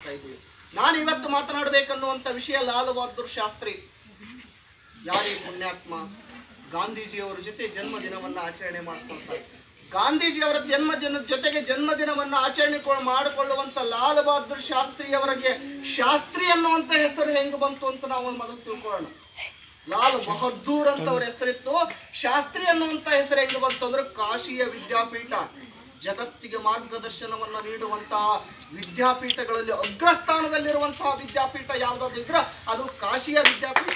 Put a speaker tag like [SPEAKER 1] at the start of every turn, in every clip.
[SPEAKER 1] ಮಾಡ್ತಾ ಇದ್ದೀವಿ ನಾನು ಇವತ್ತು ಮಾತನಾಡಬೇಕನ್ನುವಂಥ ವಿಷಯ ಲಾಲ್ ಬಹದ್ದೂರ್ ಶಾಸ್ತ್ರಿ ಯಾರೇ ಪುಣ್ಯಾತ್ಮ ಗಾಂಧೀಜಿಯವರ ಜೊತೆ ಜನ್ಮದಿನವನ್ನ ಆಚರಣೆ ಮಾಡ್ಕೊಳ್ತಾರೆ ಗಾಂಧೀಜಿಯವರ ಜನ್ಮದಿನ ಜೊತೆಗೆ ಜನ್ಮದಿನವನ್ನ ಆಚರಣೆ ಕೊ- ಮಾಡಿಕೊಳ್ಳುವಂತ ಲಾಲ್ ಬಹದ್ದೂರ್ ಶಾಸ್ತ್ರಿ ಅವರಿಗೆ ಶಾಸ್ತ್ರಿ ಅನ್ನುವಂತ ಹೆಸರು ಹೆಂಗ್ ಬಂತು ಅಂತ ನಾವು ಮೊದಲು ತಿಳ್ಕೊಳ್ಳೋಣ ಲಾಲ್ ಬಹದ್ದೂರ್ ಅಂತ ಅವ್ರ ಹೆಸರಿತ್ತು ಶಾಸ್ತ್ರಿ ಅನ್ನುವಂತ ಹೆಸರು ಹೆಂಗ್ ಬಂತು ಅಂದ್ರೆ ಕಾಶಿಯ ವಿದ್ಯಾಪೀಠ ಜಗತ್ತಿಗೆ ಮಾರ್ಗದರ್ಶನವನ್ನ ನೀಡುವಂತಹ ವಿದ್ಯಾಪೀಠಗಳಲ್ಲಿ ಅಗ್ರಸ್ಥಾನದಲ್ಲಿರುವಂತಹ ವಿದ್ಯಾಪೀಠ ಯಾವ್ದಾದ್ರು ಇದ್ರ ಅದು ಕಾಶಿಯ ವಿದ್ಯಾಪೀಠ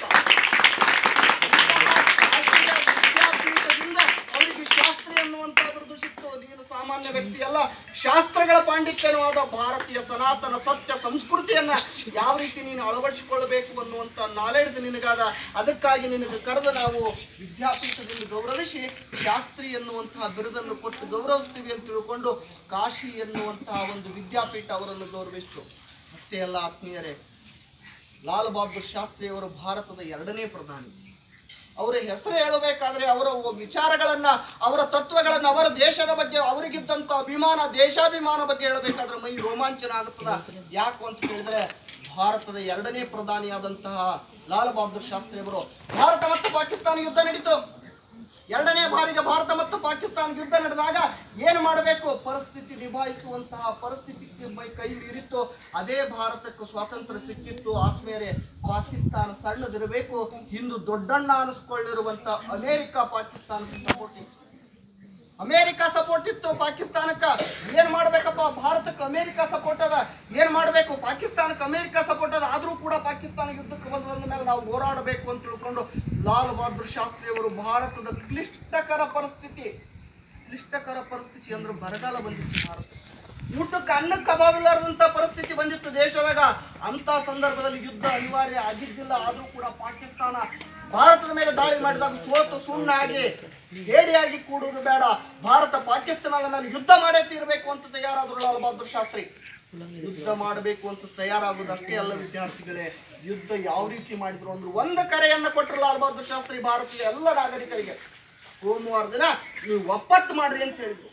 [SPEAKER 1] ಕಾಶಿಯ ವಿದ್ಯಾಪೀಠದಿಂದ ಅವರಿಗೆ ಶಾಸ್ತ್ರಿ ಅನ್ನುವಂತ ಬಿರುದು ಸಿಕ್ತು ನೀನು ಸಾಮಾನ್ಯ ವ್ಯಕ್ತಿ ಅಲ್ಲ ಶಾಸ್ತ್ರಗಳ ಪಾಂಡಿತ್ಯನವಾದ ಭಾರತೀಯ ಸನಾತನ ಸತ್ಯ ಸಂಸ್ಕೃತಿಯನ್ನ ಯಾವ ರೀತಿ ನೀನು ಅಳವಡಿಸಿಕೊಳ್ಳಬೇಕು ಅನ್ನುವಂತ ನಾಲೆಡ್ಜ್ ನಿನಗಾದ ಅದಕ್ಕಾಗಿ ನಿನಗೆ ಕರೆದು ನಾವು ವಿದ್ಯಾಪೀಠದಿಂದ ಗೌರವಿಸಿ ಶಾಸ್ತ್ರಿ ಎನ್ನುವಂತಹ ಬಿರುದನ್ನು ಕೊಟ್ಟು ಗೌರವಿಸ್ತೀವಿ ಅಂತ ತಿಳ್ಕೊಂಡು ಕಾಶಿ ಎನ್ನುವಂತಹ ಒಂದು ವಿದ್ಯಾಪೀಠ ಅವರನ್ನು ಗೌರವಿಸಿತು ಅಷ್ಟೇ ಅಲ್ಲ ಆತ್ಮೀಯರೇ ಲಾಲ್ ಬಹದ್ದೂರ್ ಶಾಸ್ತ್ರಿ ಅವರು ಭಾರತದ ಎರಡನೇ ಪ್ರಧಾನಿ ಅವರ ಹೆಸರು ಹೇಳಬೇಕಾದ್ರೆ ಅವರ ವಿಚಾರಗಳನ್ನ ಅವರ ತತ್ವಗಳನ್ನ ಅವರ ದೇಶದ ಬಗ್ಗೆ ಅವರಿಗಿದ್ದಂತ ಅಭಿಮಾನ ದೇಶಾಭಿಮಾನ ಬಗ್ಗೆ ಹೇಳಬೇಕಾದ್ರೆ ಮೈ ರೋಮಾಂಚನ ಆಗುತ್ತದ ಯಾಕು ಅಂತ ಹೇಳಿದ್ರೆ ಭಾರತದ ಎರಡನೇ ಪ್ರಧಾನಿಯಾದಂತಹ ಲಾಲ್ ಬಹದ್ದೂರ್ ಶಾಸ್ತ್ರಿ ಅವರು ಭಾರತ ಮತ್ತು ಪಾಕಿಸ್ತಾನ ಯುದ್ಧ ನಡೀತು ಎರಡನೇ ಬಾರಿಗೆ ಭಾರತ ಮತ್ತು ಪಾಕಿಸ್ತಾನ ಯುದ್ಧ ನಡೆದಾಗ ಏನು ಮಾಡಬೇಕು ಪರಿಸ್ಥಿತಿ ನಿಭಾಯಿಸುವಂತಹ ಪರಿಸ್ಥಿತಿ ಮೈ ಕೈಲಿ ಇರಿತ್ತು ಅದೇ ಭಾರತಕ್ಕೆ ಸ್ವಾತಂತ್ರ್ಯ ಸಿಕ್ಕಿತ್ತು ಆದ್ಮೇಲೆ ಪಾಕಿಸ್ತಾನ ಸಣ್ಣದಿರಬೇಕು ಹಿಂದೂ ದೊಡ್ಡಣ್ಣ ಅನಿಸ್ಕೊಳ್ಳಿರುವಂತ ಅಮೆರಿಕ ಪಾಕಿಸ್ತಾನಕ್ಕೆ ಸಪೋರ್ಟ್ ಇತ್ತು ಅಮೇರಿಕ ಸಪೋರ್ಟ್ ಇತ್ತು ಪಾಕಿಸ್ತಾನಕ್ಕ ಏನ್ ಮಾಡ್ಬೇಕಪ್ಪ ಭಾರತಕ್ಕೆ ಅಮೇರಿಕ ಸಪೋರ್ಟ್ ಅದ ಏನ್ ಮಾಡ್ಬೇಕು ಪಾಕಿಸ್ತಾನಕ್ಕೆ ಅಮೇರಿಕ ಸಪೋರ್ಟ್ ಅದ ಆದ್ರೂ ಕೂಡ ಪಾಕಿಸ್ತಾನ ಯುದ್ಧಕ್ಕೆ ಬಂದ ಮೇಲೆ ನಾವು ಹೋರಾಡಬೇಕು ಅಂತ ತಿಳ್ಕೊಂಡು ಲಾಲ್ ಬಹದ್ದೂರ್ ಶಾಸ್ತ್ರಿ ಅವರು ಭಾರತದ ಕ್ಲಿಷ್ಟಕರ ಪರಿಸ್ಥಿತಿ ಕ್ಲಿಷ್ಟಕರ ಪರಿಸ್ಥಿತಿ ಅಂದ್ರೆ ಬರಗಾಲ ಬಂದಿತ್ತು ಭಾರತ ಊಟಕ್ಕೆ ಅನ್ನಕ್ಕೆ ಅಭಾವಿಲ್ಲದಂತ ಪರಿಸ್ಥಿತಿ ಬಂದಿತ್ತು ದೇಶದಾಗ ಅಂತ ಸಂದರ್ಭದಲ್ಲಿ ಯುದ್ಧ ಅನಿವಾರ್ಯ ಆಗಿದ್ದಿಲ್ಲ ಆದ್ರೂ ಕೂಡ ಪಾಕಿಸ್ತಾನ ಭಾರತದ ಮೇಲೆ ದಾಳಿ ಮಾಡಿದಾಗ ಸೋತು ಸುಣ್ಣಾಗಿ ಹೇಡಿಯಾಗಿ ಕೂಡುವುದು ಬೇಡ ಭಾರತ ಪಾಕಿಸ್ತಾನದ ಮೇಲೆ ಯುದ್ಧ ಮಾಡೇ ತೀರ್ಬೇಕು ಅಂತ ತಯಾರಾದ್ರು ಲಾಲ್ ಬಹದ್ದೂರ್ ಶಾಸ್ತ್ರಿ ಯುದ್ಧ ಮಾಡಬೇಕು ಅಂತ ತಯಾರಾಗುವುದಷ್ಟೇ ಅಲ್ಲ ವಿದ್ಯಾರ್ಥಿಗಳೇ ಯುದ್ಧ ಯಾವ ರೀತಿ ಮಾಡಿದ್ರು ಅಂದ್ರೆ ಒಂದು ಕರೆಯನ್ನ ಕೊಟ್ಟರು ಲಾಲ್ ಬಹದ್ದೂರ್ ಶಾಸ್ತ್ರಿ ಭಾರತದ ಎಲ್ಲ ನಾಗರಿಕರಿಗೆ ಸೋಮವಾರ ದಿನ ನೀವು ಒಪ್ಪತ್ತು ಮಾಡ್ರಿ ಅಂತ ಹೇಳಿದ್ರು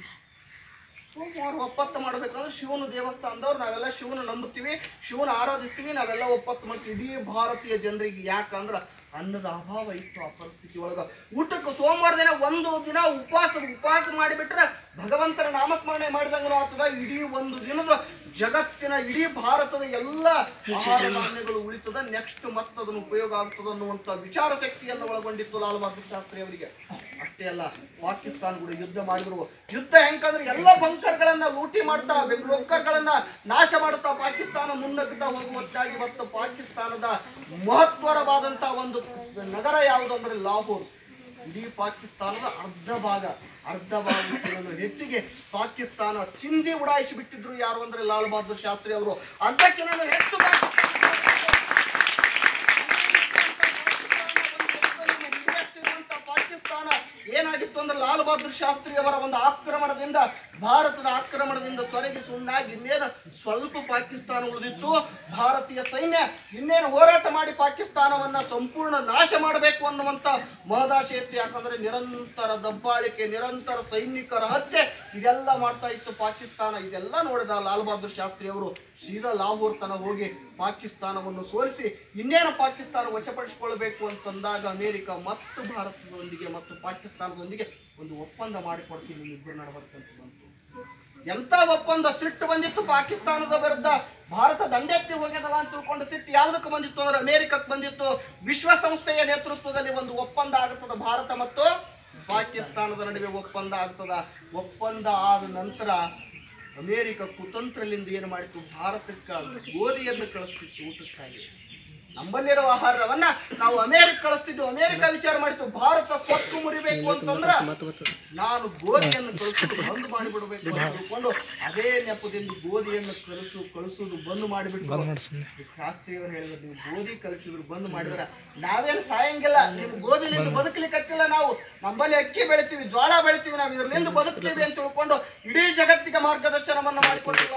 [SPEAKER 1] ಸೋಮವಾರ ಒಪ್ಪತ್ತು ಮಾಡ್ಬೇಕಂದ್ರೆ ಶಿವನ ದೇವಸ್ಥಾನದವ್ರು ನಾವೆಲ್ಲ ಶಿವನ ನಂಬುತ್ತೀವಿ ಶಿವನ ಆರಾಧಿಸ್ತೀವಿ ನಾವೆಲ್ಲ ಒಪ್ಪತ್ತು ಮಾಡ್ತೀವಿ ಇಡೀ ಭಾರತೀಯ ಜನರಿಗೆ ಯಾಕಂದ್ರ ಅನ್ನದ ಅಭಾವ ಇತ್ತು ಆ ಪರಿಸ್ಥಿತಿ ಒಳಗ ಊಟಕ್ಕೆ ಸೋಮವಾರ ದಿನ ಒಂದು ದಿನ ಉಪವಾಸ ಉಪವಾಸ ಮಾಡಿಬಿಟ್ರೆ ಭಗವಂತನ ನಾಮಸ್ಮರಣೆ ಮಾಡಿದಂಗೂ ಆಗ್ತದ ಇಡೀ ಒಂದು ದಿನದ ಜಗತ್ತಿನ ಇಡೀ ಭಾರತದ ಎಲ್ಲ ಆಹಾರ ಧಾನ್ಯಗಳು ಉಳಿತದ ನೆಕ್ಸ್ಟ್ ಮತ್ತೆ ಅದನ್ನು ಉಪಯೋಗ ಆಗ್ತದ ಅನ್ನುವಂಥ ವಿಚಾರ ಶಕ್ತಿಯನ್ನು ಒಳಗೊಂಡಿತ್ತು ಲಾಲ್ ಬಹದ್ದೂರ್ ಶಾಸ್ತ್ರಿ ಅವರಿಗೆ ಅಷ್ಟೇ ಅಲ್ಲ ಪಾಕಿಸ್ತಾನ ಕೂಡ ಯುದ್ಧ ಮಾಡಿದ್ರು ಯುದ್ಧ ಹೆಂಗಂದ್ರೆ ಎಲ್ಲ ಬಂಕರ್ಗಳನ್ನ ಲೂಟಿ ಮಾಡ್ತಾ ಬಂಕರ್ಗಳನ್ನ ನಾಶ ಮಾಡುತ್ತಾ ಪಾಕಿಸ್ತಾನ ಮುನ್ನಗ್ತಾ ಹೋಗುವಂತಾಗಿ ಮತ್ತು ಪಾಕಿಸ್ತಾನದ ಮಹತ್ವರವಾದಂತಹ ಒಂದು ನಗರ ಯಾವುದು ಅಂದ್ರೆ ಲಾಹೋರ್ ಇಡೀ ಪಾಕಿಸ್ತಾನದ ಅರ್ಧ ಭಾಗ ಅರ್ಧ ಭಾಗಕ್ಕಿಂತಲೂ ಹೆಚ್ಚಿಗೆ ಪಾಕಿಸ್ತಾನ ಚಿಂದಿ ಉಡಾಯಿಸಿ ಬಿಟ್ಟಿದ್ರು ಯಾರು ಅಂದ್ರೆ ಲಾಲ್ ಬಹದ್ದೂರ್ ಶಾಸ್ತ್ರಿ ಅವರು ಅರ್ಧಕ್ಕಿಂತ ಹೆಚ್ಚು ಪಾಕಿಸ್ತಾನ ಪಾಕಿಸ್ತಾನ ಏನಾಗಿತ್ತು ಅಂದ್ರೆ ಲಾಲ್ ಬಹದ್ದೂರ್ ಶಾಸ್ತ್ರಿ ಅವರ ಒಂದು ಆಕ್ರಮಣದಿಂದ ಭಾರತದ ಆಕ್ರಮಣದಿಂದ ಸೊರಗಿ ಸುಣ್ಣಾಗಿ ಇನ್ನೇನು ಸ್ವಲ್ಪ ಪಾಕಿಸ್ತಾನ ಉಳಿದಿತ್ತು ಭಾರತೀಯ ಸೈನ್ಯ ಇನ್ನೇನು ಹೋರಾಟ ಮಾಡಿ ಪಾಕಿಸ್ತಾನವನ್ನ ಸಂಪೂರ್ಣ ನಾಶ ಮಾಡಬೇಕು ಅನ್ನುವಂತ ಮಹದಾಶೆ ಇತ್ತು ಯಾಕಂದ್ರೆ ನಿರಂತರ ದಬ್ಬಾಳಿಕೆ ನಿರಂತರ ಸೈನಿಕರ ಹತ್ಯೆ ಇದೆಲ್ಲ ಮಾಡ್ತಾ ಇತ್ತು ಪಾಕಿಸ್ತಾನ ಇದೆಲ್ಲ ನೋಡಿದ ಲಾಲ್ ಬಹದ್ದೂರ್ ಶಾಸ್ತ್ರಿ ಅವರು ಸೀದಾ ಲಾಹೋರ್ ತನ ಹೋಗಿ ಪಾಕಿಸ್ತಾನವನ್ನು ಸೋಲಿಸಿ ಇನ್ನೇನು ಪಾಕಿಸ್ತಾನ ವಶಪಡಿಸಿಕೊಳ್ಬೇಕು ಅಂತಂದಾಗ ಅಮೆರಿಕ ಮತ್ತು ಭಾರತದೊಂದಿಗೆ ಮತ್ತು ಪಾಕಿಸ್ತಾನದೊಂದಿಗೆ ಒಂದು ಒಪ್ಪಂದ ಮಾಡಿಕೊಡ್ತೀವಿ ನಿಮ್ಮಿಬ್ಬರು ನಡಬರ್ಕಂತ ಬಂತು ಎಂತ ಒಪ್ಪಂದ ಸಿಟ್ಟು ಬಂದಿತ್ತು ಪಾಕಿಸ್ತಾನದ ವಿರುದ್ಧ ಭಾರತ ದಂಡೆತ್ತಿ ಹೋಗ್ಯದಲ್ಲ ಅಂತ ತಿಳ್ಕೊಂಡು ಸಿಟ್ಟು ಯಾವ್ದಕ್ಕೆ ಬಂದಿತ್ತು ಅಂದ್ರೆ ಅಮೆರಿಕಕ್ಕೆ ಬಂದಿತ್ತು ವಿಶ್ವಸಂಸ್ಥೆಯ ನೇತೃತ್ವದಲ್ಲಿ ಒಂದು ಒಪ್ಪಂದ ಆಗುತ್ತದೆ ಭಾರತ ಮತ್ತು ಪಾಕಿಸ್ತಾನದ ನಡುವೆ ಒಪ್ಪಂದ ಆಗ್ತದ ಒಪ್ಪಂದ ಆದ ನಂತರ ಅಮೇರಿಕ ಕುತಂತ್ರಲಿಂದ ಏನು ಮಾಡಿತ್ತು ಭಾರತಕ್ಕೆ ಗೋಧಿಯನ್ನು ಕಳಿಸ್ತಿತ್ತು ಊಟಕ್ಕಾಗಿ ನಮ್ಮಲ್ಲಿರುವ ಆಹಾರವನ್ನ ನಾವು ಅಮೇರಿಕ ಕಳಿಸ್ತಿದ್ವು ಅಮೇರಿಕ ವಿಚಾರ ಮಾಡಿತ್ತು ಭಾರತ ಸ್ವತ್ತು ಮುರಿಬೇಕು ಅಂತಂದ್ರ ನಾನು ಗೋಧಿಯನ್ನು ಕಳಿಸೋದು ಬಂದ್ ಮಾಡಿಬಿಡ್ಬೇಕು ಅಂತ ತಿಳ್ಕೊಂಡು ಅದೇ ನೆಪದಿಂದ ಗೋಧಿಯನ್ನು ಕಳಿಸು ಕಳಿಸೋದು ಬಂದ್ ಮಾಡಿಬಿಟ್ಟು ಶಾಸ್ತ್ರಿಯವರು ಹೇಳಿದ್ರು ನೀವು ಗೋಧಿ ಕಲಿಸಿದ್ರು ಬಂದ್ ಮಾಡಿದ್ರ ನಾವೇನು ಸಾಯಂಗಿಲ್ಲ ನಿಮ್ ಗೋಧಿಲಿಂದ ಬದುಕಲಿಕ್ಕತ್ತಿಲ್ಲ ನಾವು ನಮ್ಮಲ್ಲಿ ಅಕ್ಕಿ ಬೆಳಿತೀವಿ ಜೋಳ ಬೆಳಿತೀವಿ ನಾವು ಇದ್ರಲಿಂದ ಬದುಕ್ತೀವಿ ಅಂತ ತಿಳ್ಕೊಂಡು ಇಡೀ ಜಗತ್ತಿಗೆ ಮಾರ್ಗದರ್ಶನವನ್ನ ಮಾಡಿಕೊಟ್ಟಿಲ್ಲ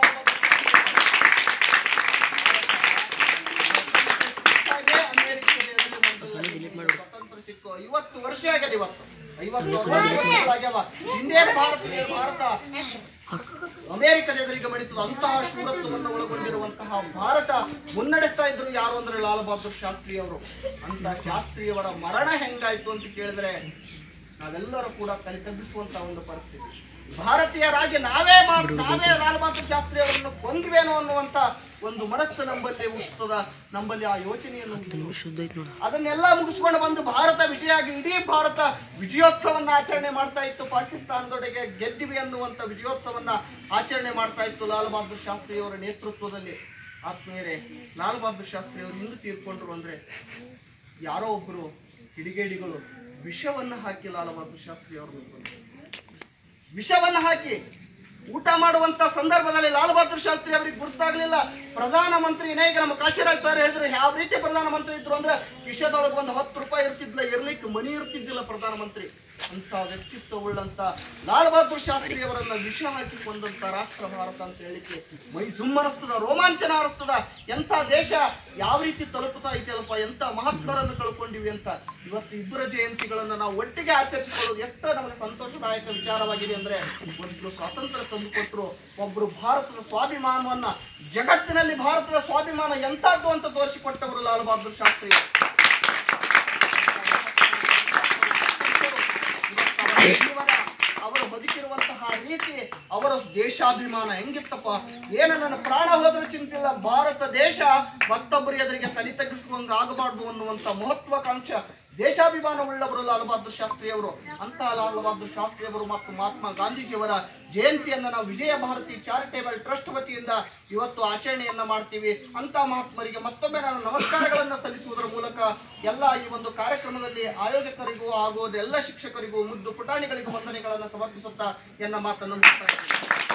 [SPEAKER 1] ಹಾಗೆ ಅಮೆರಿಕದಲ್ಲಿ ಒಂದು ಸ್ವತಂತ್ರ ಸಿಕ್ಕು ಐವತ್ತು ವರ್ಷ ಆಗ್ಯದ ಇವತ್ತು ಐವತ್ತು ಅರವತ್ತು ವರ್ಷಗಳಾಗ್ಯಾವ ಹಿಂದೇನು ಭಾರತ ಭಾರತ ಅಮೆರಿಕದ ಎದುರಿಗೆ ಮಣಿತದ ಅಂತಹ ಶೂರತ್ವವನ್ನು ಒಳಗೊಂಡಿರುವಂತಹ ಭಾರತ ಮುನ್ನಡೆಸ್ತಾ ಇದ್ರು ಯಾರು ಅಂದ್ರೆ ಲಾಲ್ ಬಹದ್ದೂರ್ ಶಾಸ್ತ್ರಿ ಅವರು ಅಂತ ಶಾಸ್ತ್ರಿಯವರ ಮರಣ ಹೆಂಗಾಯ್ತು ಅಂತ ಕೇಳಿದ್ರೆ ನಾವೆಲ್ಲರೂ ಕೂಡ ತಲೆ ತಗ್ಗಿಸುವಂತಹ ಒಂದು ಪರಿಸ್ಥಿತಿ ಭಾರತೀಯರಾಗಿ ನಾವೇ ಮಾ- ನಾವೇ ಲಾಲ್ ಬಹದ್ದೂರ್ ಶಾಸ್ತ್ರಿ ಅವರನ್ನು ಕೊಂದ್ವೇನೋ ಅನ್ನುವಂತ ಒಂದು ಮನಸ್ಸು ನಮ್ಮಲ್ಲಿ ಹುಟ್ಟುತ್ತದ ನಮ್ಮಲ್ಲಿ ಆ ಯೋಚನೆಯನ್ನು
[SPEAKER 2] ಶುದ್ಧ ಐತಿ ನೋಡ
[SPEAKER 1] ಅದನ್ನೆಲ್ಲ ಮುಗಿಸ್ಕೊಂಡು ಬಂದು ಭಾರತ ವಿಜಯ ಆಗಿ ಇಡೀ ಭಾರತ ವಿಜಯೋತ್ಸವನ್ನ ಆಚರಣೆ ಮಾಡ್ತಾ ಇತ್ತು ಪಾಕಿಸ್ತಾನದೊಡೆಗೆ ಗೆದ್ದಿವಿ ಅನ್ನುವಂಥ ವಿಜಯೋತ್ಸವನ್ನ ಆಚರಣೆ ಮಾಡ್ತಾ ಇತ್ತು ಲಾಲ್ ಬಹದ್ದೂರ್ ಶಾಸ್ತ್ರಿ ಅವರ ನೇತೃತ್ವದಲ್ಲಿ ಆತ್ಮೀಯರೇ ಲಾಲ್ ಬಹದ್ದೂರ್ ಶಾಸ್ತ್ರಿ ಅವರು ಹಿಂದೆ ತೀರ್ಕೊಂಡ್ರು ಅಂದ್ರೆ ಯಾರೋ ಒಬ್ಬರು ಕಿಡಿಗೇಡಿಗಳು ವಿಷವನ್ನ ಹಾಕಿ ಲಾಲ್ ಬಹದ್ದೂರ್ ಶಾಸ್ತ್ರಿ ಅವರು ವಿಷವನ್ನ ಹಾಕಿ ಊಟ ಮಾಡುವಂತ ಸಂದರ್ಭದಲ್ಲಿ ಲಾಲ್ ಬಹದ್ದೂರ್ ಶಾಸ್ತ್ರಿ ಅವರಿಗೆ ಗುರ್ತಾಗ್ಲಿಲ್ಲ ಪ್ರಧಾನಮಂತ್ರಿ ಈಗ ನಮ್ಮ ಕಾಶಿರಾಜ್ ಸರ್ ಹೇಳಿದ್ರು ಯಾವ ರೀತಿ ಪ್ರಧಾನಮಂತ್ರಿ ಇದ್ರು ಅಂದ್ರೆ ಕಿಶದೊಳಗೆ ಒಂದು ಹತ್ತು ರೂಪಾಯಿ ಇರ್ತಿದ್ಲ ಇರ್ಲಿಕ್ಕೆ ಮನಿ ಇರ್ತಿದ್ದಿಲ್ಲ ಪ್ರಧಾನಮಂತ್ರಿ ಅಂತ ವ್ಯಕ್ತಿತ್ವವುಳ್ಳಂತ ಲಾಲ್ ಬಹದ್ದೂರ್ ಶಾಸ್ತ್ರಿ ಅವರನ್ನ ವಿಷ ಹಾಕಿ ಕೊಂದಂತ ರಾಷ್ಟ್ರ ಭಾರತ ಅಂತ ಹೇಳಿಕ್ಕೆ ಮೈ ಜುಮ್ಮನಿಸ್ತದ ರೋಮಾಂಚನ ಹರಿಸ್ತದ ಎಂಥ ದೇಶ ಯಾವ ರೀತಿ ತಲುಪುತ್ತಾ ಐತಲ್ಲಪ್ಪ ಎಂಥ ಮಹಾತ್ಮರನ್ನು ಕಳ್ಕೊಂಡಿವಿ ಅಂತ ಇವತ್ತು ಇಬ್ಬರ ಜಯಂತಿಗಳನ್ನ ನಾವು ಒಟ್ಟಿಗೆ ಆಚರಿಸಿಕೊಳ್ಳೋದು ಎಷ್ಟು ನಮಗೆ ಸಂತೋಷದಾಯಕ ವಿಚಾರವಾಗಿದೆ ಅಂದ್ರೆ ಒಬ್ರು ಸ್ವಾತಂತ್ರ್ಯ ತಂದುಕೊಟ್ರು ಒಬ್ರು ಭಾರತದ ಸ್ವಾಭಿಮಾನವನ್ನ ಜಗತ್ತಿನಲ್ಲಿ ಭಾರತದ ಸ್ವಾಭಿಮಾನ ಎಂತದ್ದು ಅಂತ ತೋರಿಸಿಕೊಟ್ಟವರು ಲಾಲ್ ಬಹದ್ದೂರ್ ಶಾಸ್ತ್ರಿ ಇವತ್ತು ಅವರ ಜೀವನ ಅವರು ಬದುಕಿರುವಂತಹ ರೀತಿ ಅವರ ದೇಶಾಭಿಮಾನ ಹೆಂಗಿತ್ತಪ್ಪ ಏನು ನನ್ನ ಪ್ರಾಣ ಹೋದ್ರೂ ಚಿಂತಿಲ್ಲ ಭಾರತ ದೇಶ ಮತ್ತೊಬ್ಬರ ಎದುರಿಗೆ ತಲೆ ತಗ್ಗಿಸುವಂಗ ಆಗಬಾರ್ದು ಅನ್ನುವಂತ ಮಹತ್ವಾಕಾಂಕ್ಷ ದೇಶಾಭಿಮಾನ ಉಳ್ಳವರು ಲಾಲ್ ಬಹದ್ದೂರ್ ಶಾಸ್ತ್ರಿ ಅವರು ಅಂತಹ ಲಾಲ್ ಬಹದ್ದೂರ್ ಶಾಸ್ತ್ರಿ ಅವರು ಮತ್ತು ಮಹಾತ್ಮ ಗಾಂಧೀಜಿಯವರ ಜಯಂತಿಯನ್ನ ನಾವು ವಿಜಯ ಭಾರತಿ ಚಾರಿಟೇಬಲ್ ಟ್ರಸ್ಟ್ ವತಿಯಿಂದ ಇವತ್ತು ಆಚರಣೆಯನ್ನ ಮಾಡ್ತೀವಿ ಅಂತ ಮಹಾತ್ಮರಿಗೆ ಮತ್ತೊಮ್ಮೆ ನಾನು ನಮಸ್ಕಾರಗಳನ್ನ ಸಲ್ಲಿಸುವುದರ ಮೂಲಕ ಎಲ್ಲ ಈ ಒಂದು ಕಾರ್ಯಕ್ರಮದಲ್ಲಿ ಆಯೋಜಕರಿಗೂ ಹಾಗೂ ಎಲ್ಲ ಶಿಕ್ಷಕರಿಗೂ ಮುದ್ದು ಪುಟಾಣಿಗಳಿಗೂ ವಂದನೆಗಳನ್ನು ಸಮರ್ಪಿಸುತ್ತಾ ಎನ್ನ ಮಾತನ್ನು ಮುಗಿಸ್ತಾ ಇದ್ದೀನಿ